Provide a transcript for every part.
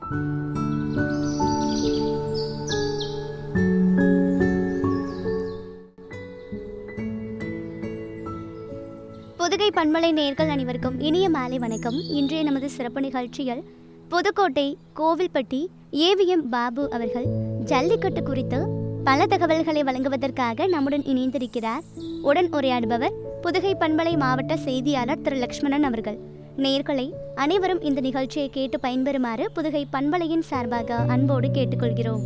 புதுகை பண்பலை நேர்கள் அனைவருக்கும் இனிய மாலை வணக்கம் இன்றைய நமது சிறப்பு நிகழ்ச்சியில் புதுக்கோட்டை கோவில்பட்டி ஏவிஎம் பாபு அவர்கள் ஜல்லிக்கட்டு குறித்து பல தகவல்களை வழங்குவதற்காக நம்முடன் இணைந்திருக்கிறார் உடன் உரையாடுபவர் புதுகை பண்பலை மாவட்ட செய்தியாளர் திரு லக்ஷ்மணன் அவர்கள் நேர்களை அனைவரும் இந்த நிகழ்ச்சியை கேட்டு பயன்பெறுமாறு புதுகை பண்பலையின் சார்பாக அன்போடு கேட்டுக்கொள்கிறோம்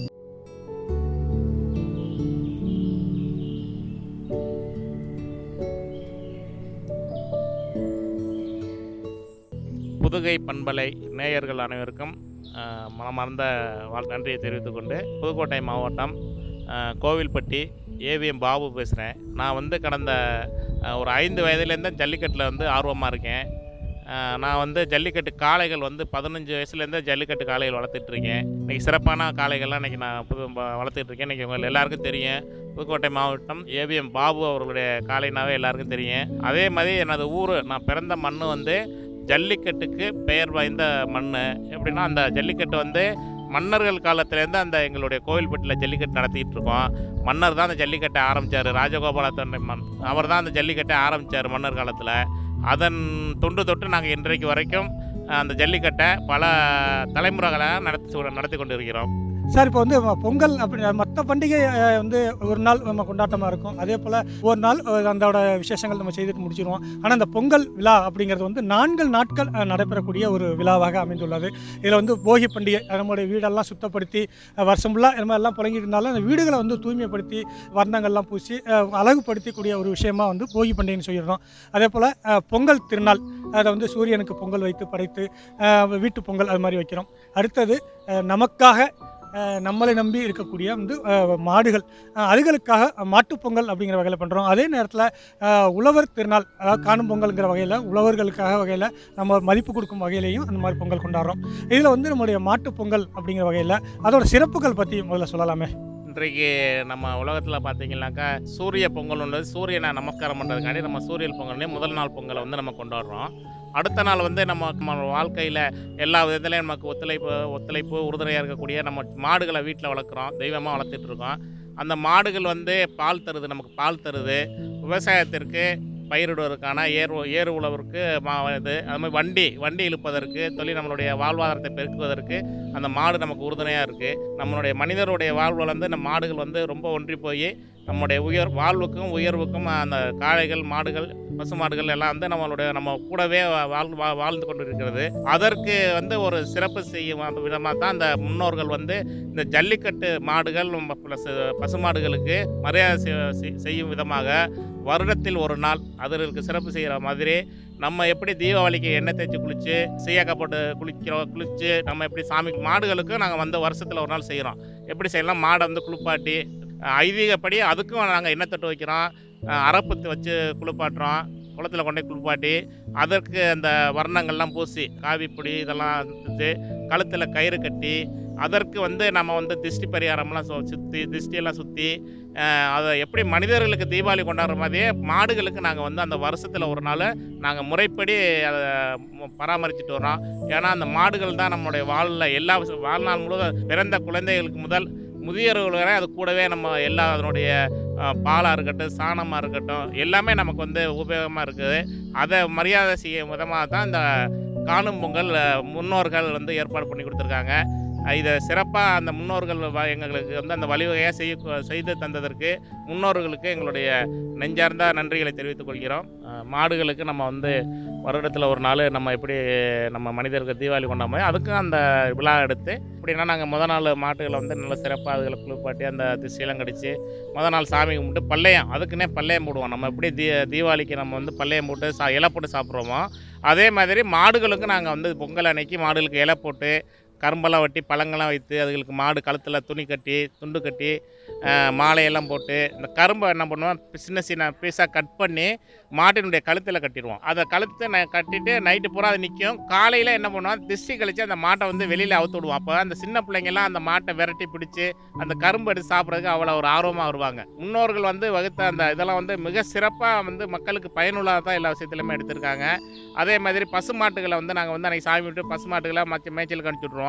புதுகை பண்பலை நேயர்கள் அனைவருக்கும் அஹ், மனமார்ந்த வாழ் நன்றியை தெரிவித்துக் கொண்டு புதுக்கோட்டை மாவட்டம் அஹ், கோவில்பட்டி ஏவிஎம் பாபு பேசுகிறேன் நான் வந்து கடந்த அஹ், ஒரு ஐந்து வயதுலேருந்து ஜல்லிக்கட்டில் வந்து ஆர்வமாக இருக்கேன் அஹ், நான் வந்து ஜல்லிக்கட்டு காளைகள் வந்து பதினஞ்சு வயசுலேருந்தே ஜல்லிக்கட்டு காளைகள் வளர்த்துட்டு இருக்கேன் இன்றைக்கி சிறப்பான காளைகள்லாம் இன்றைக்கி நான் புது வ- வளர்த்துட்டு இருக்கேன் இன்றைக்கி உங்கள் எல்லாருக்கும் தெரியும் புதுக்கோட்டை மாவட்டம் ஏவிஎம் பாபு அவர்களுடைய காளைனாவே எல்லாருக்கும் தெரியும் அதே மாதிரி எனது ஊர் நான் பிறந்த மண் வந்து ஜல்லிக்கட்டுக்கு பெயர் வாய்ந்த மண் எப்படின்னா அந்த ஜல்லிக்கட்டு வந்து மன்னர்கள் காலத்துலேருந்து அந்த எங்களுடைய கோவில்பட்டியில் ஜல்லிக்கட்டு நடத்திக்கிட்டு இருக்கோம் மன்னர் தான் அந்த ஜல்லிக்கட்டை ஆரம்பித்தார் ராஜகோபால தொண்டை மன் அவர் தான் அந்த ஜல்லிக்கட்டை ஆரம்பித்தார் மன்னர் காலத்தில் அதன் தொன்று தொட்டு நாங்கள் இன்றைக்கு வரைக்கும் அஹ், அந்த ஜல்லிக்கட்டை பல தலைமுறைகளாக நடத்தி நடத்தி கொண்டு இருக்கிறோம் சார் இப்போ வந்து ம- பொங்கல் அப்படி மற்ற பண்டிகை அஹ், வந்து ஒரு நாள் நம்ம கொண்டாட்டமாக இருக்கும் அதே போல் ஒரு நாள் அஹ், அதோட விசேஷங்கள் நம்ம செய்துட்டு முடிச்சிருவோம் ஆனால் இந்த பொங்கல் விழா அப்படிங்கிறது வந்து நான்கு நாட்கள் அஹ், நடைபெறக்கூடிய ஒரு விழாவாக அமைந்துள்ளது இதில் வந்து போகி பண்டிகை அஹ், நம்மளுடைய வீடெல்லாம் சுத்தப்படுத்தி அஹ், வருஷம் ஃபுல்லாக நம்ம எல்லாம் புழங்கிட்டு இருந்தாலும் அந்த வீடுகளை வந்து தூய்மைப்படுத்தி வர்ணங்கள்லாம் பூசி அஹ், அழகுபடுத்தக்கூடிய ஒரு விஷயமா வந்து போகி பண்டிகைன்னு சொல்லிடுறோம் அதே போல் பொங்கல் திருநாள் அதை வந்து சூரியனுக்கு பொங்கல் வைத்து படைத்து அஹ், வீட்டு பொங்கல் அது மாதிரி வைக்கிறோம் அடுத்தது அஹ், நமக்காக அஹ் நம்மளை நம்பி இருக்கக்கூடிய வந்து அஹ், மாடுகள் அஹ், அதுகளுக்காக மாட்டுப் பொங்கல் அப்படிங்கிற வகையில் பண்ணுறோம் அதே நேரத்தில் உழவர் திருநாள் அதாவது காணும் பொங்கல்ங்கிற வகையில் உழவர்களுக்காக வகையில் நம்ம மதிப்பு கொடுக்கும் வகையிலையும் அந்த மாதிரி பொங்கல் கொண்டாடுறோம் இதில் வந்து நம்முடைய மாட்டுப் பொங்கல் அப்படிங்கிற வகையில் அதோட சிறப்புகள் பற்றி முதல்ல சொல்லலாமே இன்றைக்கு நம்ம உலகத்தில் பார்த்தீங்கன்னாக்கா சூரிய பொங்கல் உள்ளது சூரியனை நமஸ்காரம் பண்ணுறதுக்காண்டி நம்ம சூரியன் பொங்கல்னே முதல் நாள் பொங்கலை வந்து நம்ம கொண்டாடுறோம் அடுத்த நாள் வந்து நம்ம நம்ம வாழ்க்கையில் எல்லா விதத்துலையும் நமக்கு ஒத்துழைப்பு ஒத்துழைப்பு உறுதுணையாக இருக்கக்கூடிய நம்ம மாடுகளை வீட்டில் வளர்க்குறோம் தெய்வமாக வளர்த்துட்டு இருக்கோம் அந்த மாடுகள் வந்து பால் தருது நமக்கு பால் தருது விவசாயத்திற்கு பயிரிடுவதற்கான ஏர் ஏறு உழவருக்கு மா இது அது மாதிரி வண்டி வண்டி இழுப்பதற்கு தொழில் நம்மளுடைய வாழ்வாதாரத்தை பெருக்குவதற்கு அந்த மாடு நமக்கு உறுதுணையாக இருக்குது நம்மளுடைய மனிதருடைய வாழ்வில் வந்து இந்த மாடுகள் வந்து ரொம்ப ஒன்றி போய் நம்முடைய உயர் வாழ்வுக்கும் உயர்வுக்கும் அந்த காளைகள் மாடுகள் பசு மாடுகள் எல்லாம் வந்து நம்மளுடைய நம்ம கூடவே வாழ் வா- வாழ்ந்து கொண்டு இருக்கிறது அதற்கு வந்து ஒரு சிறப்பு செய்யும் விதமாக தான் அந்த முன்னோர்கள் வந்து இந்த ஜல்லிக்கட்டு மாடுகள் ப்ளஸ் பசு மாடுகளுக்கு மரியாதை செய்- செய்- செய்யும் விதமாக வருடத்தில் ஒரு நாள் அதற்கு சிறப்பு செய்கிற மாதிரி நம்ம எப்படி தீபாவளிக்கு எண்ணெய் தேய்ச்சி குளிச்சு சீயக்கப்பட்டு குளிக்கிறோம் குளிச்சு நம்ம எப்படி சாமி மாடுகளுக்கும் நாங்கள் வந்து வருஷத்தில் ஒரு நாள் செய்கிறோம் எப்படி செய்யலாம் மாடை வந்து குளிப்பாட்டி அஹ் ஐதீகப்படி அதுக்கும் நாங்கள் எண்ணெய் தட்டு வைக்கிறோம் அஹ் அரப்பு வச்சு குளிப்பாட்டுறோம் குளத்தில் கொண்டு போய் குளிப்பாட்டி அதற்கு அந்த வர்ணங்கள்லாம் பூசி காவிப்பொடி இதெல்லாம் வச்சு கழுத்தில் கயிறு கட்டி அதற்கு வந்து நம்ம வந்து திருஷ்டி பரிகாரம்லாம் சு- சுற்றி திருஷ்டியெல்லாம் சுற்றி அதை எப்படி மனிதர்களுக்கு தீபாவளி கொண்டாடுற மாதிரியே மாடுகளுக்கு நாங்கள் வந்து அந்த வருஷத்தில் ஒரு நாள் நாங்கள் முறைப்படி அதை மு- பராமரிச்சுட்டு வரோம் ஏன்னா அந்த மாடுகள் தான் நம்மளுடைய வாழ்ல எல்லா விஷ- வாழ்நாள் முழுவதும் பிறந்த குழந்தைகளுக்கு முதல் முதியோர்கள் வரை அது கூடவே நம்ம எல்லா அதனுடைய பாலாக இருக்கட்டும் சாணமாக இருக்கட்டும் எல்லாமே நமக்கு வந்து உபயோகமாக இருக்குது அதை மரியாதை செய்யும் விதமாக தான் இந்த காணும் பொங்கல் அஹ், முன்னோர்கள் வந்து ஏற்பாடு பண்ணி கொடுத்துருக்காங்க அஹ், இதை சிறப்பாக அந்த முன்னோர்கள் வ- எங்களுக்கு வந்து அந்த வழிவகையாக செய்ய செய்து தந்ததற்கு முன்னோர்களுக்கு எங்களுடைய நெஞ்சார்ந்த நன்றிகளை தெரிவித்துக் கொள்கிறோம் அஹ், மாடுகளுக்கு நம்ம வந்து வருடத்தில் ஒரு நாள் நம்ம எப்படி நம்ம மனிதருக்கு தீபாவளி கொண்டாடுறோமோ அதுக்கும் அந்த விழா எடுத்து எப்படின்னா நாங்கள் முத நாள் மாட்டுகளை வந்து நல்ல சிறப்பாக அதுகளை குளிப்பாட்டி அந்த திசையெல்லாம் கடிச்சு முத நாள் சாமி கும்பிட்டு பள்ளையம் அதுக்குன்னே பள்ளையம் போடுவோம் நம்ம எப்படி தீ தீபாவளிக்கு நம்ம வந்து பள்ளையம் போட்டு சா இலை போட்டு சாப்பிட்றோமோ அதே மாதிரி மாடுகளுக்கும் நாங்கள் வந்து பொங்கல் அன்னைக்கு மாடுகளுக்கு இலை போட்டு கரும்பெல்லாம் வெட்டி பழங்கள்லாம் வைத்து அதுகளுக்கு மாடு கழுத்தில் துணி கட்டி துண்டு கட்டி அஹ், மாலையெல்லாம் போட்டு இந்த கரும்பை என்ன பண்ணுவோம் சின்ன சின்ன பீஸாக கட் பண்ணி மாட்டினுடைய கழுத்தில் கட்டிடுவோம் அதை கழுத்தை ந கட்டிட்டு நைட்டு பூரா அது நிற்கும் காலையில் என்ன பண்ணுவோம் திஷ்டி கழிச்சு அந்த மாட்டை வந்து வெளியில் அவுத்து விடுவோம் அப்போ அந்த சின்ன பிள்ளைங்கெல்லாம் அந்த மாட்டை விரட்டி பிடிச்சி அந்த கரும்பு எடுத்து சாப்பிட்றதுக்கு அவ்வளோ ஒரு ஆர்வமாக வருவாங்க முன்னோர்கள் வந்து வகுத்த அந்த இதெல்லாம் வந்து மிக சிறப்பாக வந்து மக்களுக்கு பயனுள்ளதாக தான் எல்லா விஷயத்துலையுமே எடுத்திருக்காங்க அதே மாதிரி பசு மாட்டுகளை வந்து நாங்கள் வந்து அன்றைக்கி சாமி விட்டு பசு மாட்டுகளை மற்ற மேய்ச்சலுக்கு அனுப்பிச்சி விட்ருவோம்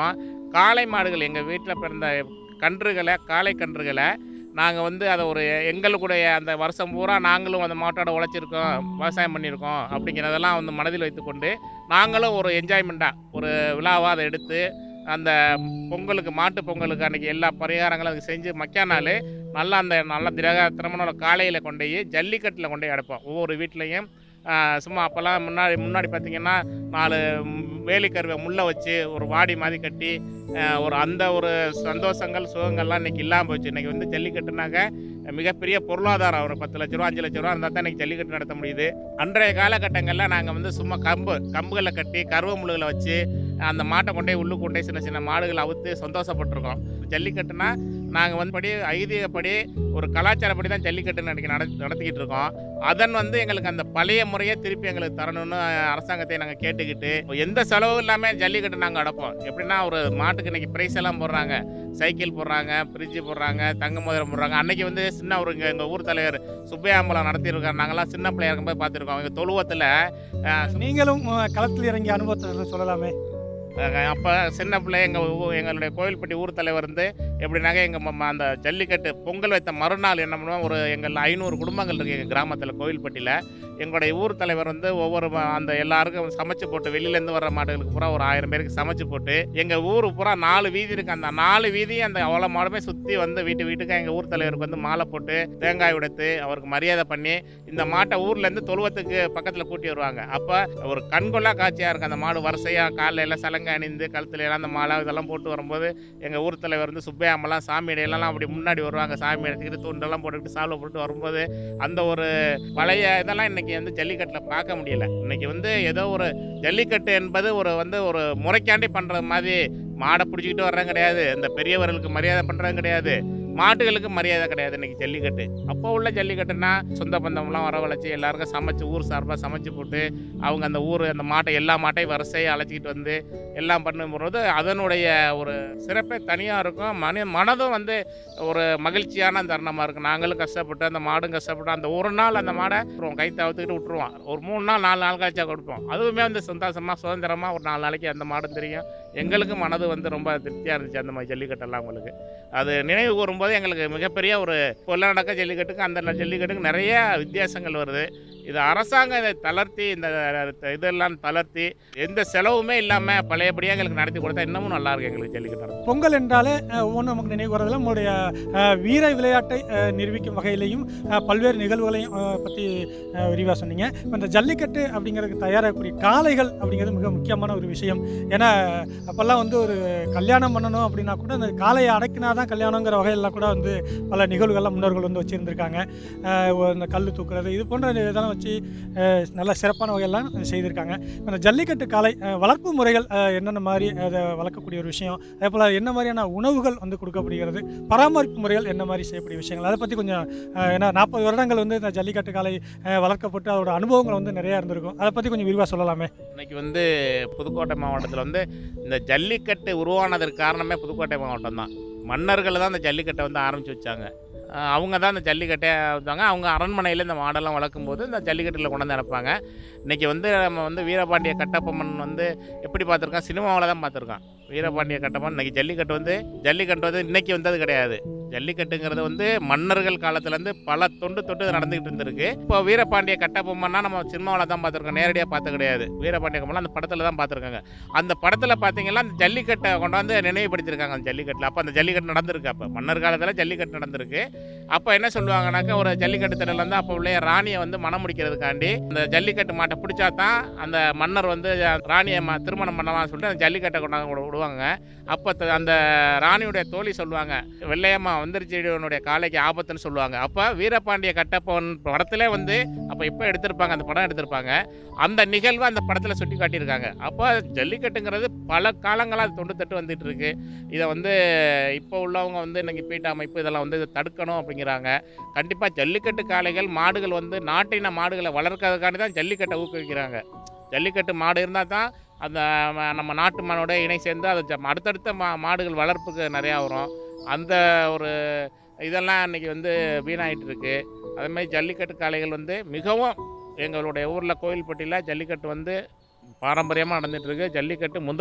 வச்சுருக்கோம் காளை மாடுகள் எங்கள் வீட்டில் பிறந்த கன்றுகளை காளை கன்றுகளை நாங்கள் வந்து அதை ஒரு எங்களுடைய அந்த வருஷம் பூரா நாங்களும் அந்த மாட்டோட உழைச்சிருக்கோம் விவசாயம் பண்ணியிருக்கோம் அப்படிங்கிறதெல்லாம் வந்து மனதில் வைத்துக்கொண்டு நாங்களும் ஒரு என்ஜாய்மெண்ட்டாக ஒரு விழாவாக அதை எடுத்து அந்த பொங்கலுக்கு மாட்டு பொங்கலுக்கு அன்றைக்கி எல்லா பரிகாரங்களும் அதுக்கு செஞ்சு மக்கா நாள் நல்லா அந்த நல்ல திரக திறமனோட காலையில் கொண்டு போய் ஜல்லிக்கட்டில் கொண்டு போய் அடைப்போம் ஒவ்வொரு வீட்லேயும் சும்மா அப்போல்லாம் முன்னாடி முன்னாடி பார்த்தீங்கன்னா நாலு வேலிக்கருவை முள்ளை வச்சு ஒரு வாடி மாதிரி கட்டி ஆஹ் ஒரு அந்த ஒரு சந்தோஷங்கள் சுகங்கள்லாம் இன்னைக்கு இல்லாமல் போச்சு இன்னைக்கு வந்து ஜல்லிக்கட்டுனாக்க மிகப்பெரிய பொருளாதாரம் ஒரு பத்து லட்ச ரூபா அஞ்சு லட்ச ரூபா இருந்தால் தான் இன்னைக்கு ஜல்லிக்கட்டு நடத்த முடியுது அன்றைய காலகட்டங்களில் நாங்கள் வந்து சும்மா கம்பு கம்புகளை கட்டி கருவ முள்ளுகளை வச்சு அந்த மாட்டை கொண்டே உள்ளுக்கு கொண்டே சின்ன சின்ன மாடுகளை அவுத்து சந்தோஷப்பட்டிருக்கோம் ஜல்லிக்கட்டுனா நாங்கள் வந்து படி ஐதீகப்படி ஒரு கலாச்சாரப்படி தான் ஜல்லிக்கட்டு நடக்கி நட நடத்திக்கிட்டு இருக்கோம் அதன் வந்து எங்களுக்கு அந்த பழைய முறையை திருப்பி எங்களுக்கு தரணும்னு அரசாங்கத்தை நாங்கள் கேட்டுக்கிட்டு எந்த செலவும் இல்லாமல் ஜல்லிக்கட்டு நாங்கள் அடைப்போம் எப்படின்னா ஒரு மாட்டுக்கு இன்னைக்கு ப்ரைஸ் எல்லாம் போடுறாங்க சைக்கிள் போடுறாங்க ஃப்ரிட்ஜு போடுறாங்க தங்க மோதிரம் போடுறாங்க அன்னைக்கு வந்து சின்ன ஒரு இங்கே எங்கள் ஊர் தலைவர் சுப்பையாம்பலம் நடத்தியிருக்காரு நாங்கள்லாம் சின்ன பிள்ளையா இருக்கும்போது பார்த்துருக்கோம் எங்கள் தொழுவத்தில் நீங்களும் அஹ், களத்தில் இறங்கிய அனுபவத்தை சொல்லலாமே அப்போ சின்ன பிள்ளை எங்கள் எங்களுடைய கோவில்பட்டி ஊர் தலைவர் வந்து எப்படின்னாக்க எங்கள் அந்த ஜல்லிக்கட்டு பொங்கல் வைத்த மறுநாள் என்ன பண்ணுவோம் ஒரு எங்கள் ஐநூறு குடும்பங்கள் இருக்குது எங்கள் கிராமத்தில் கோவில்பட்டியில் எங்களுடைய ஊர் தலைவர் வந்து ஒவ்வொரு ம- அந்த எல்லாருக்கும் சமைச்சு போட்டு வெளியிலேருந்து வர்ற மாடுகளுக்கு பூரா ஒரு ஆயிரம் பேருக்கு சமைச்சு போட்டு எங்கள் ஊர் பூரா நாலு வீதி இருக்குது அந்த நாலு வீதியும் அந்த அவ்வளோ மாடுமே சுற்றி வந்து வீட்டு வீட்டுக்கு எங்கள் ஊர் தலைவருக்கு வந்து மாலை போட்டு தேங்காய் உடைத்து அவருக்கு மரியாதை பண்ணி இந்த மாட்டை ஊர்லேருந்து தொழுவத்துக்கு பக்கத்தில் கூட்டி வருவாங்க அப்போ ஒரு கண்கொள்ளா காட்சியாக இருக்குது அந்த மாடு வரிசையாக காலில் எல்லாம் சலங்கை அணிந்து கழுத்துல எல்லாம் அந்த மாலை இதெல்லாம் போட்டு வரும்போது எங்கள் ஊர் தலைவர் வந்து சுப்பையாமெல்லாம் சாமி இடையெல்லாம் அப்படி முன்னாடி வருவாங்க சாமி எடுத்துக்கிட்டு துண்டெல்லாம் போட்டுக்கிட்டு சால்வை போட்டு வரும்போது அந்த ஒரு பழைய இதெல்லாம் இன்னைக்கு வந்து ஜல்லிக்கட்டில் பார்க்க முடியல இன்னைக்கு வந்து ஏதோ ஒரு ஜல்லிக்கட்டு என்பது ஒரு வந்து ஒரு முறைக்காண்டி பண்ணுறது மாதிரி மாடை பிடிச்சிக்கிட்டு வர்றது கிடையாது இந்த பெரியவர்களுக்கு மரியாதை பண்ணுறது கிடையாது மாட்டுகளுக்கு மரியாதை கிடையாது இன்னைக்கு ஜல்லிக்கட்டு அப்போ உள்ள ஜல்லிக்கட்டுனா சொந்த பந்தம்லாம் வரவழைச்சி எல்லாருக்கும் சமைச்சு ஊர் சார்பாக சமைச்சு போட்டு அவங்க அந்த ஊர் அந்த மாட்டை எல்லா மாட்டையும் வரிசையாக அழைச்சிக்கிட்டு வந்து எல்லாம் பண்ணும்போது அதனுடைய ஒரு சிறப்பே தனியாக இருக்கும் மனி மனதும் வந்து ஒரு மகிழ்ச்சியான தருணமாக இருக்கும் நாங்களும் கஷ்டப்பட்டு அந்த மாடும் கஷ்டப்பட்டு அந்த ஒரு நாள் அந்த மாடை விட்டுருவோம் கை தவிர்த்துக்கிட்டு விட்டுருவோம் ஒரு மூணு நாள் நாலு நாள் கழிச்சா கொடுப்போம் அதுவுமே வந்து சந்தோஷமாக சுதந்திரமாக ஒரு நாலு நாளைக்கு அந்த மாடும் தெரியும் எங்களுக்கு மனது வந்து ரொம்ப திருப்தியாக இருந்துச்சு அந்த மாதிரி ஜல்லிக்கட்டெல்லாம் உங்களுக்கு அது நினைவு கூறும்போது எங்களுக்கு மிகப்பெரிய ஒரு கொல்ல நடக்க ஜல்லிக்கட்டுக்கு அந்த ஜல்லிக்கட்டுக்கு நிறைய வித்தியாசங்கள் வருது இது அரசாங்கம் இதை தளர்த்தி இந்த இதெல்லாம் தளர்த்தி எந்த செலவுமே இல்லாமல் பழையபடியாக எங்களுக்கு நடத்தி கொடுத்தா இன்னமும் நல்லா இருக்கு எங்களுக்கு ஜல்லிக்கட்டு நடத்த பொங்கல் என்றாலே அஹ், ஒவ்வொன்றும் நமக்கு நினைவு வரதில் உங்களுடைய அஹ், வீர விளையாட்டை அஹ், நிரூபிக்கும் வகையிலையும் அஹ், பல்வேறு நிகழ்வுகளையும் அஹ், பற்றி விரிவாக சொன்னீங்க இப்ப இந்த ஜல்லிக்கட்டு அப்படிங்கிறதுக்கு தயாராகக்கூடிய காளைகள் அப்படிங்கிறது மிக முக்கியமான ஒரு விஷயம் ஏன்னா அப்போல்லாம் வந்து ஒரு கல்யாணம் பண்ணணும் அப்படின்னா கூட அந்த காளையை அடக்கினா தான் கல்யாணங்கிற வகையெல்லாம் கூட வந்து பல நிகழ்வுகள்லாம் முன்னோர்கள் வந்து வச்சுருந்துருக்காங்க இந்த கல் தூக்குறது இது போன்ற இதெல்லாம் வச்சு அஹ், நல்ல சிறப்பான வகையெல்லாம் செய்திருக்காங்க இப்ப இந்த ஜல்லிக்கட்டு காளை அஹ், வளர்ப்பு முறைகள் அஹ், என்னென்ன மாதிரி அதை வளர்க்கக்கூடிய ஒரு விஷயம் அதே போல் என்ன மாதிரியான உணவுகள் வந்து கொடுக்கப்படுகிறது பராமரிப்பு முறைகள் என்ன மாதிரி செய்யக்கூடிய விஷயங்கள் அதை பற்றி கொஞ்சம் அஹ், ஏன்னா நாற்பது வருடங்கள் வந்து இந்த ஜல்லிக்கட்டு காளை அஹ், வளர்க்கப்பட்டு அதோட அனுபவங்கள் வந்து நிறையா இருந்திருக்கும் அதை பற்றி கொஞ்சம் விரிவாக சொல்லலாமே இன்னைக்கு வந்து புதுக்கோட்டை மாவட்டத்தில் வந்து இந்த ஜல்லிக்கட்டு உருவானதற்கு காரணமே புதுக்கோட்டை மாவட்டம் தான் மன்னர்கள் தான் இந்த ஜல்லிக்கட்டை வந்து ஆரம்பித்து வச்சாங்க அஹ் அவங்க தான் இந்த ஜல்லிக்கட்டை வந்தாங்க அவங்க அரண்மனையில் இந்த மாடெல்லாம் வளர்க்கும் போது இந்த ஜல்லிக்கட்டில் கொண்டு வந்து இறப்பாங்க இன்றைக்கி வந்து நம்ம வந்து வீரபாண்டிய கட்டபொம்மன் வந்து எப்படி பார்த்துருக்கோம் சினிமாவில் தான் பார்த்துருக்கோம் வீரபாண்டிய கட்டபொம்மன் இன்னைக்கு ஜல்லிக்கட்டு வந்து ஜல்லிக்கட்டு வந்து இன்னைக்கு வந்தது கிடையாது ஜல்லிக்கட்டுங்கிறது வந்து மன்னர்கள் காலத்துலேருந்து பல தொண்டு தொட்டு இது நடந்துகிட்டு இருந்திருக்கு இப்போ வீரபாண்டிய கட்டபொம்மன்னா நம்ம சினிமாவில் தான் பார்த்துருக்கோம் நேரடியாக பார்த்து கிடையாது வீரபாண்டிய கட்டபொம்மன் அந்த படத்தில் தான் பார்த்துருக்காங்க அந்த படத்தில் பார்த்தீங்கன்னா அந்த ஜல்லிக்கட்டை கொண்டு வந்து நினைவுபடுத்தியிருக்காங்க அந்த ஜல்லிக்கட்டில் அப்போ அந்த ஜல்லிக்கட்டு நடந்திருக்கு அப்போ மன்னர் காலத்தில் ஜல்லிக்கட்டு நடந்திருக்கு அப்போ என்ன சொல்லுவாங்கனாக்கா ஒரு ஜல்லிக்கட்டு திடல் வந்து அப்போ உள்ள ராணியை வந்து மனம் முடிக்கிறதுக்காண்டி அந்த ஜல்லிக்கட்டு மாட்டை பிடிச்சா தான் அந்த மன்னர் வந்து ராணியை ம- திருமணம் பண்ணலாம்னு சொல்லிட்டு அந்த ஜல்லிக்கட்டை கொண்டாந்து விடு- விடுவாங்க அப்போ த- அந்த ராணியுடைய தோழி சொல்லுவாங்க வெள்ளையம்மா வந்துருச்சியுடைய காலைக்கு ஆபத்துன்னு சொல்லுவாங்க அப்போ வீரபாண்டிய கட்டப்பவன் படத்திலே வந்து அப்போ இப்போ எடுத்திருப்பாங்க அந்த படம் எடுத்திருப்பாங்க அந்த நிகழ்வு அந்த படத்தில் சுட்டி காட்டியிருக்காங்க அப்போ ஜல்லிக்கட்டுங்கிறது பல காலங்களாக தொண்டு தட்டு வந்துட்டு இருக்கு இதை வந்து இப்போ உள்ளவங்க வந்து இன்னைக்கு பீட்ட அமைப்பு இதெல்லாம் வந்து இதை தடுக்கணும் அப்படிங்கிறாங்க கண்டிப்பாக ஜல்லிக்கட்டு காளைகள் மாடுகள் வந்து நாட்டின மாடுகளை வளர்க்கறதுக்காண்டி தான் ஜல்லிக்கட்டை ஊக்குவிக்கிறாங்க ஜல்லிக்கட்டு மாடு இருந்தால் தான் அந்த ம- நம்ம நாட்டு மாடோட இணை சேர்ந்து அது ஜ- அடுத்தடுத்த மா மாடுகள் வளர்ப்புக்கு நிறையா வரும் அந்த ஒரு இதெல்லாம் இன்னைக்கு வந்து வீணாயிட்டு இருக்கு அதே மாதிரி ஜல்லிக்கட்டு காளைகள் வந்து மிகவும் எங்களுடைய ஊரில் கோயில்பட்டியில் ஜல்லிக்கட்டு வந்து பாரம்பரியமாக நடந்துட்டு இருக்கு ஜல்லிக்கட்டு முதல்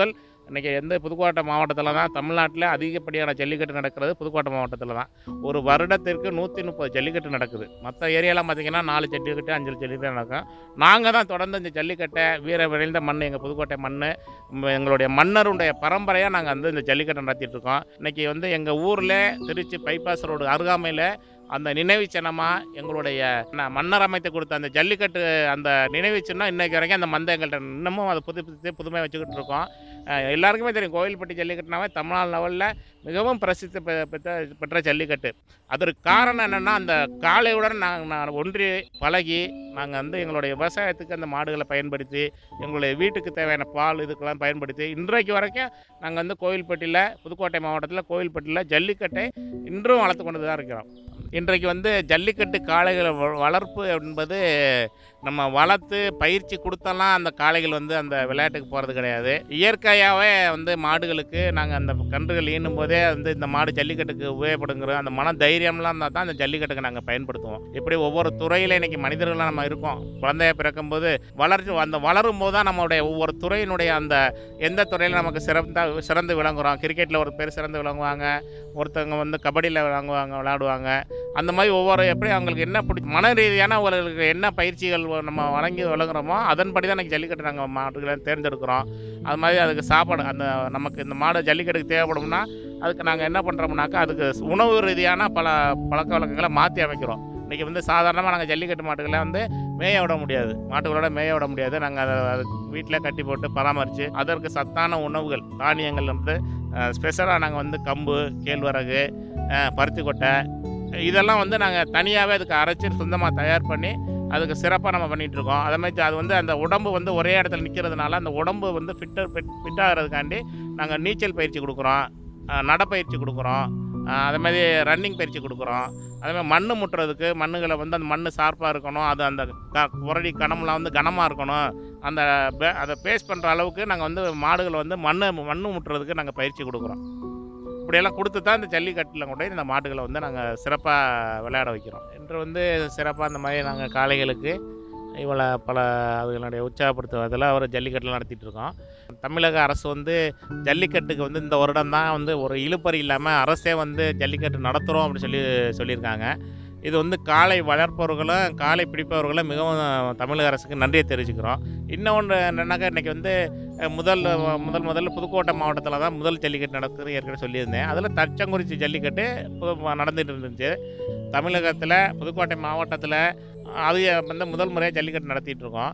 இன்றைக்கி எந்த புதுக்கோட்டை மாவட்டத்தில் தான் தமிழ்நாட்டில் அதிகப்படியான ஜல்லிக்கட்டு நடக்கிறது புதுக்கோட்டை மாவட்டத்தில் தான் ஒரு வருடத்திற்கு நூற்றி முப்பது ஜல்லிக்கட்டு நடக்குது மற்ற ஏரியாலாம் பார்த்திங்கன்னா நாலு ஜல்லிக்கட்டு அஞ்சு ஜல்லிக்கட்டு நடக்கும் நாங்கள் தான் தொடர்ந்து இந்த ஜல்லிக்கட்டை வீர விளைந்த மண் எங்கள் புதுக்கோட்டை மண் எங்களுடைய மன்னருடைய பரம்பரையாக நாங்கள் வந்து இந்த ஜல்லிக்கட்டை நடத்திட்டு இருக்கோம் இன்றைக்கி வந்து எங்கள் ஊரில் திருச்சி பைபாஸ் ரோடு அருகாமையில் அந்த நினைவு சின்னமாக எங்களுடைய ந- மன்னர் அமைத்து கொடுத்த அந்த ஜல்லிக்கட்டு அந்த நினைவு சின்னம் இன்னைக்கு வரைக்கும் அந்த மந்தை எங்கள்கிட்ட இன்னமும் அதை புதுப்பித்து புதுமையாக வச்சுக்கிட்டு இருக்கோம் அஹ் எல்லாருக்குமே தெரியும் கோவில்பட்டி ஜல்லிக்கட்டுனாவே தமிழ்நாடு லெவலில் மிகவும் பிரசித்தி பெ- பெற்ற பெற்ற ஜல்லிக்கட்டு அதற்கு காரணம் என்னென்னா அந்த காளையுடன் நாங்கள் ஒன்றி பழகி நாங்கள் வந்து எங்களுடைய விவசாயத்துக்கு அந்த மாடுகளை பயன்படுத்தி எங்களுடைய வீட்டுக்கு தேவையான பால் இதுக்கெல்லாம் பயன்படுத்தி இன்றைக்கு வரைக்கும் நாங்கள் வந்து கோவில்பட்டியில் புதுக்கோட்டை மாவட்டத்தில் கோவில்பட்டியில் ஜல்லிக்கட்டை இன்றும் வளர்த்து கொண்டு தான் இருக்கிறோம் இன்றைக்கு வந்து ஜல்லிக்கட்டு காளைகளை வ- வளர்ப்பு என்பது நம்ம வளர்த்து பயிற்சி கொடுத்தெல்லாம் அந்த காளைகள் வந்து அந்த விளையாட்டுக்கு போகிறது கிடையாது இயற்கையாகவே வந்து மாடுகளுக்கு நாங்கள் அந்த கன்றுகள் ஈனும் போதே வந்து இந்த மாடு ஜல்லிக்கட்டுக்கு உபயோகப்படுங்கிற அந்த மன தைரியம்லாம் இருந்தால் தான் அந்த ஜல்லிக்கட்டுக்கு நாங்கள் பயன்படுத்துவோம் இப்படி ஒவ்வொரு துறையில் இன்னைக்கு மனிதர்களாக நம்ம இருக்கோம் குழந்தைய பிறக்கும்போது வளர்ச்சி அந்த வளரும் போது தான் நம்மளுடைய ஒவ்வொரு துறையினுடைய அந்த எந்த துறையில் நமக்கு சிறந்த சிறந்து விளங்குறோம் கிரிக்கெட்டில் ஒரு பேர் சிறந்து விளங்குவாங்க ஒருத்தவங்க வந்து கபடியில் விளங்குவாங்க விளையாடுவாங்க அந்த மாதிரி ஒவ்வொரு எப்படி அவங்களுக்கு என்ன பிடி மன ரீதியான அவர்களுக்கு என்ன பயிற்சிகள் நம்ம வழங்கி வழங்குறோமோ அதன்படி தான் இன்றைக்கி ஜல்லிக்கட்டு நாங்கள் மாட்டுகளை தேர்ந்தெடுக்கிறோம் அது மாதிரி அதுக்கு சாப்பாடு அந்த நமக்கு இந்த மாடு ஜல்லிக்கட்டுக்கு தேவைப்படும்னா அதுக்கு நாங்கள் என்ன பண்ணுறோம்னாக்கா அதுக்கு உணவு ரீதியான பல பழக்க வழக்கங்களை மாற்றி அமைக்கிறோம் இன்றைக்கி வந்து சாதாரணமாக நாங்கள் ஜல்லிக்கட்டு மாட்டுகளை வந்து மேய விட முடியாது மாட்டுகளோட மேய விட முடியாது நாங்கள் அதை அதை வீட்டில் கட்டி போட்டு பராமரித்து அதற்கு சத்தான உணவுகள் தானியங்கள் வந்து ஸ்பெஷலாக நாங்கள் வந்து கம்பு கேழ்வரகு அஹ், பருத்தி கொட்டை இதெல்லாம் வந்து நாங்கள் தனியாகவே அதுக்கு அரைச்சி சொந்தமாக தயார் பண்ணி அதுக்கு சிறப்பாக நம்ம பண்ணிகிட்டு இருக்கோம் அதே மாதிரி அது வந்து அந்த உடம்பு வந்து ஒரே இடத்துல நிற்கிறதுனால அந்த உடம்பு வந்து ஃபிட்டர் ஃபிட் ஃபிட் ஆகிறதுக்காண்டி நாங்கள் நீச்சல் பயிற்சி கொடுக்குறோம் அஹ், நடைப்பயிற்சி கொடுக்குறோம் அஹ், அதே மாதிரி ரன்னிங் பயிற்சி கொடுக்குறோம் அதே மாதிரி மண் முட்டுறதுக்கு மண்ணுகளை வந்து அந்த மண் ஷார்ப்பாக இருக்கணும் அது அந்த க உரடி கணம்லாம் வந்து கனமாக இருக்கணும் அந்த பே- அதை பேஸ் பண்ணுற அளவுக்கு நாங்கள் வந்து மாடுகளை வந்து மண் மண் முட்டுறதுக்கு நாங்கள் பயிற்சி கொடுக்குறோம் இப்படியெல்லாம் கொடுத்து தான் இந்த ஜல்லிக்கட்டில் கொண்டு போய் இந்த மாடுகளை வந்து நாங்கள் சிறப்பாக விளையாட வைக்கிறோம் இன்று வந்து சிறப்பாக இந்த மாதிரி நாங்கள் காளைகளுக்கு இவ்வளோ பல அதுகளுடைய உற்சாகப்படுத்துவதில் அவர் ஜல்லிக்கட்டில் நடத்திட்டு இருக்கோம் தமிழக அரசு வந்து ஜல்லிக்கட்டுக்கு வந்து இந்த வருடம் தான் வந்து ஒரு இழுப்பறி இல்லாமல் அரசே வந்து ஜல்லிக்கட்டு நடத்துகிறோம் அப்படின்னு சொல்லி சொல்லியிருக்காங்க இது வந்து காளை வளர்ப்பவர்களும் காளை பிடிப்பவர்களும் மிகவும் தமிழக அரசுக்கு நன்றியை தெரிவிச்சுக்கிறோம் இன்னொன்று என்னன்னாக்கா இன்றைக்கி வந்து அஹ், முதல் முதல் முதல்ல புதுக்கோட்டை மாவட்டத்தில் தான் முதல் ஜல்லிக்கட்டு நடக்குது ஏற்கனவே சொல்லியிருந்தேன் அதில் தச்சங்குறிச்சி ஜல்லிக்கட்டு இப்போ நடந்துட்டு இருந்துச்சு தமிழகத்தில் புதுக்கோட்டை மாவட்டத்தில் அது வந்து முதல் முறையாக ஜல்லிக்கட்டு நடத்திட்டு இருக்கோம்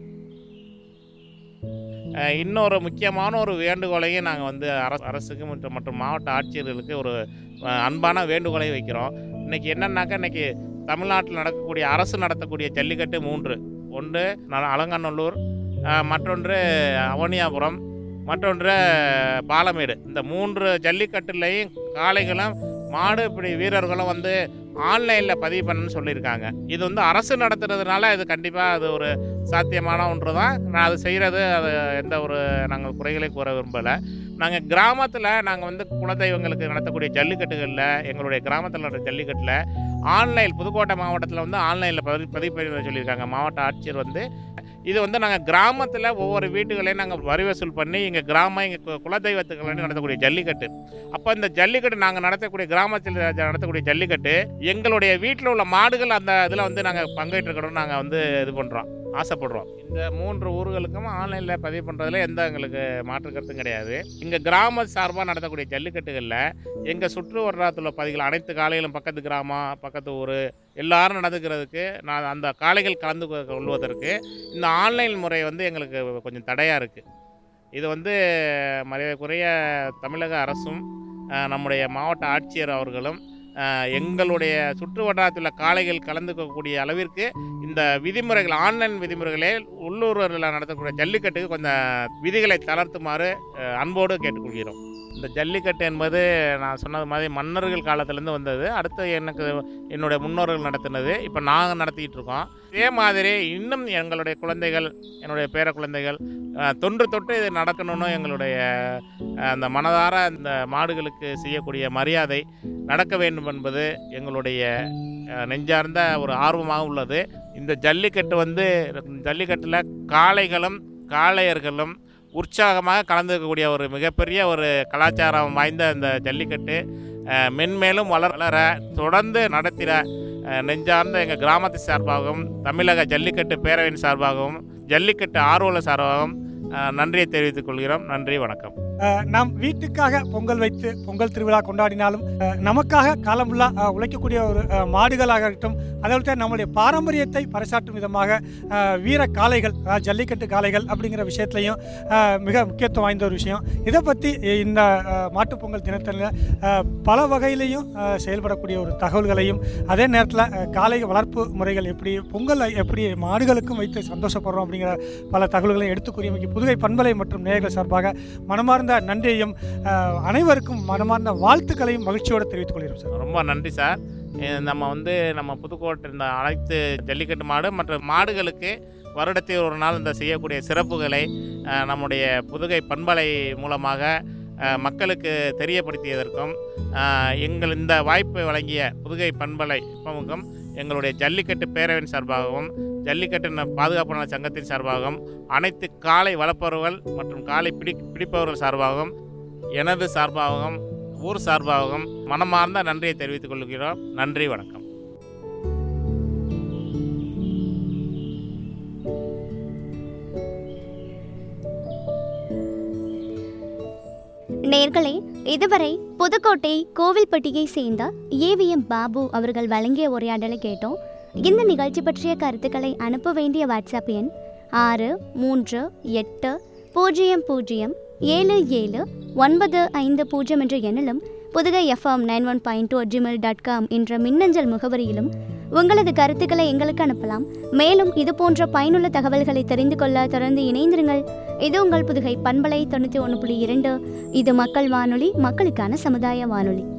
அஹ், இன்னொரு முக்கியமான ஒரு வேண்டுகோளையும் நாங்கள் வந்து அரசு அரசுக்கு மற்றும் மற்றும் மாவட்ட ஆட்சியர்களுக்கு ஒரு அஹ், அன்பான வேண்டுகோளை வைக்கிறோம் இன்றைக்கி என்னன்னாக்கா இன்றைக்கி தமிழ்நாட்டில் நடக்கக்கூடிய அரசு நடத்தக்கூடிய ஜல்லிக்கட்டு மூன்று ஒன்று ந- அலங்காநல்லூர் அஹ், மற்றொன்று அவனியாபுரம் மற்றொன்று பாலமேடு இந்த மூன்று ஜல்லிக்கட்டுலையும் காளைகளும் மாடு இப்படி வீரர்களும் வந்து ஆன்லைனில் பதிவு பண்ணணும்னு சொல்லியிருக்காங்க இது வந்து அரசு நடத்துறதுனால இது கண்டிப்பாக அது ஒரு சாத்தியமான ஒன்று தான் நான் அது செய்கிறது அது எந்த ஒரு நாங்கள் குறைகளை கூற விரும்பலை நாங்கள் கிராமத்தில் நாங்கள் வந்து குலதெய்வங்களுக்கு நடத்தக்கூடிய ஜல்லிக்கட்டுகளில் எங்களுடைய கிராமத்தில் நடக்கிற ஜல்லிக்கட்டில் ஆன்லைன் புதுக்கோட்டை மாவட்டத்தில் வந்து ஆன்லைனில் பதிவு பதிவு பண்ணி சொல்லியிருக்காங்க மாவட்ட ஆட்சியர் வந்து இது வந்து நாங்கள் கிராமத்தில் ஒவ்வொரு வீட்டுகளையும் நாங்கள் வரி வசூல் பண்ணி எங்கள் கிராமம் எங்கள் குலதெய்வத்துக்கு வேண்டி நடத்தக்கூடிய ஜல்லிக்கட்டு அப்போ இந்த ஜல்லிக்கட்டு நாங்கள் நடத்தக்கூடிய கிராமத்தில் நடத்தக்கூடிய ஜல்லிக்கட்டு எங்களுடைய வீட்டில் உள்ள மாடுகள் அந்த இதில் வந்து நாங்கள் பங்கேற்றுக்கணும்னு நாங்கள் வந்து இது பண்ணுறோம் ஆசைப்படுறோம் இந்த மூன்று ஊர்களுக்கும் ஆன்லைனில் பதிவு பண்ணுறதுல எந்த எங்களுக்கு மாற்று கருத்தும் கிடையாது இங்கே கிராம சார்பாக நடத்தக்கூடிய ஜல்லிக்கட்டுகளில் எங்கள் சுற்று வட்டாரத்தில் பதிகள் அனைத்து காளைகளும் பக்கத்து கிராமம் பக்கத்து ஊர் எல்லாரும் நடந்துக்கிறதுக்கு நான் அந்த காளைகள் கலந்து கொ- கொள்வதற்கு இந்த ஆன்லைன் முறை வந்து எங்களுக்கு கொஞ்சம் தடையாக இருக்குது இது வந்து மரியாதைக்குரிய தமிழக அரசும் அஹ், நம்முடைய மாவட்ட ஆட்சியர் அவர்களும் அஹ், எங்களுடைய சுற்று வட்டாரத்தில் உள்ள காளைகள் கலந்துக்கக்கூடிய அளவிற்கு இந்த விதிமுறைகள் ஆன்லைன் விதிமுறைகளே உள்ளூரில் நடத்தக்கூடிய ஜல்லிக்கட்டுக்கு கொஞ்சம் விதிகளை தளர்த்துமாறு அஹ், அன்போடு கேட்டுக்கொள்கிறோம் இந்த ஜல்லிக்கட்டு என்பது நான் சொன்னது மாதிரி மன்னர்கள் காலத்துலேருந்து வந்தது அடுத்து எனக்கு என்னுடைய முன்னோர்கள் நடத்தினது இப்போ நாங்கள் நடத்திக்கிட்டு இருக்கோம் இதே மாதிரி இன்னும் எங்களுடைய குழந்தைகள் என்னுடைய பேர குழந்தைகள் அஹ், தொன்று தொட்டு இது நடக்கணும்னு எங்களுடைய அஹ், அந்த மனதார அந்த மாடுகளுக்கு செய்யக்கூடிய மரியாதை நடக்க வேண்டும் என்பது எங்களுடைய அஹ், நெஞ்சார்ந்த ஒரு ஆர்வமாக உள்ளது இந்த ஜல்லிக்கட்டு வந்து ஜல்லிக்கட்டில் காளைகளும் காளையர்களும் உற்சாகமாக கலந்துக்கக்கூடிய ஒரு மிகப்பெரிய ஒரு கலாச்சாரம் வாய்ந்த இந்த ஜல்லிக்கட்டு அஹ், மென்மேலும் வளர வளர தொடர்ந்து நடத்திட அஹ், நெஞ்சார்ந்த எங்கள் கிராமத்து சார்பாகவும் தமிழக ஜல்லிக்கட்டு பேரவையின் சார்பாகவும் ஜல்லிக்கட்டு ஆர்வலர் சார்பாகவும் அஹ், நன்றியை தெரிவித்துக் கொள்கிறோம் நன்றி வணக்கம் அஹ், நாம் வீட்டுக்காக பொங்கல் வைத்து பொங்கல் திருவிழா கொண்டாடினாலும் அஹ், நமக்காக காலம் ஃபுல்லா அஹ், உழைக்கக்கூடிய ஒரு அஹ், மாடுகளாக இருக்கட்டும் அதோட நம்முடைய பாரம்பரியத்தை பறைசாற்றும் விதமாக அஹ், வீர காளைகள் அதாவது ஜல்லிக்கட்டு காளைகள் அப்படிங்கிற விஷயத்துலையும் அஹ், மிக முக்கியத்துவம் வாய்ந்த ஒரு விஷயம் இதை பற்றி இந்த அஹ், மாட்டுப் பொங்கல் தினத்தில் அஹ், பல வகையிலையும் அஹ், செயல்படக்கூடிய ஒரு தகவல்களையும் அதே நேரத்தில் காளை வளர்ப்பு முறைகள் எப்படி பொங்கல் எப்படி மாடுகளுக்கும் வைத்து சந்தோஷப்படுறோம் அப்படிங்கிற பல தகவல்களையும் எடுத்து கூறியமைக்கு புதுகை பண்பலை மற்றும் நேயர்கள் சார்பாக மனமார்ந்த நன்றியையும் அஹ், அனைவருக்கும் மனமார்ந்த வாழ்த்துக்களையும் மகிழ்ச்சியோடு தெரிவித்துக் கொள்கிறோம் சார் ரொம்ப நன்றி சார் அஹ் நம்ம வந்து நம்ம புதுக்கோட்டை இந்த அனைத்து ஜல்லிக்கட்டு மாடு மற்றும் மாடுகளுக்கு வருடத்தில் ஒரு நாள் இந்த செய்யக்கூடிய சிறப்புகளை அஹ், நம்முடைய புதுகை பண்பலை மூலமாக அஹ், மக்களுக்கு தெரியப்படுத்தியதற்கும் அஹ், எங்கள் இந்த வாய்ப்பை வழங்கிய புதுகை பண்பலை இப்பமுகம் எங்களுடைய ஜல்லிக்கட்டு பேரவையின் சார்பாகவும் ஜல்லிக்கட்டு ந- பாதுகாப்பு நல சங்கத்தின் சார்பாகவும் அனைத்து காலை வளர்ப்பவர்கள் மற்றும் காலை பிடி பிடிப்பவர்கள் சார்பாகவும் எனது சார்பாகவும் ஊர் சார்பாகவும் மனமார்ந்த நன்றியை தெரிவித்துக் கொள்கிறோம் நன்றி வணக்கம் நேர்களே இதுவரை புதுக்கோட்டை கோவில்பட்டியை சேர்ந்த ஏவிஎம் பாபு அவர்கள் வழங்கிய உரையாடலை கேட்டோம் இந்த நிகழ்ச்சி பற்றிய கருத்துக்களை அனுப்ப வேண்டிய வாட்ஸ்அப் எண் ஆறு மூன்று எட்டு பூஜ்ஜியம் பூஜ்ஜியம் ஏழு ஏழு ஒன்பது ஐந்து பூஜ்ஜியம் என்ற எண்ணிலும் Pudhugai FM nine one point two Gmail dot com என்ற மின்னஞ்சல் முகவரியிலும் உங்களது கருத்துக்களை எங்களுக்கு அனுப்பலாம் மேலும் இது போன்ற பயனுள்ள தகவல்களை தெரிந்து கொள்ள தொடர்ந்து இணைந்திருங்கள் இது உங்கள் புதுகை பண்பலை தொண்ணூற்றி ஒன்று புள்ளி இரண்டு இது மக்கள் வானொலி மக்களுக்கான சமுதாய வானொலி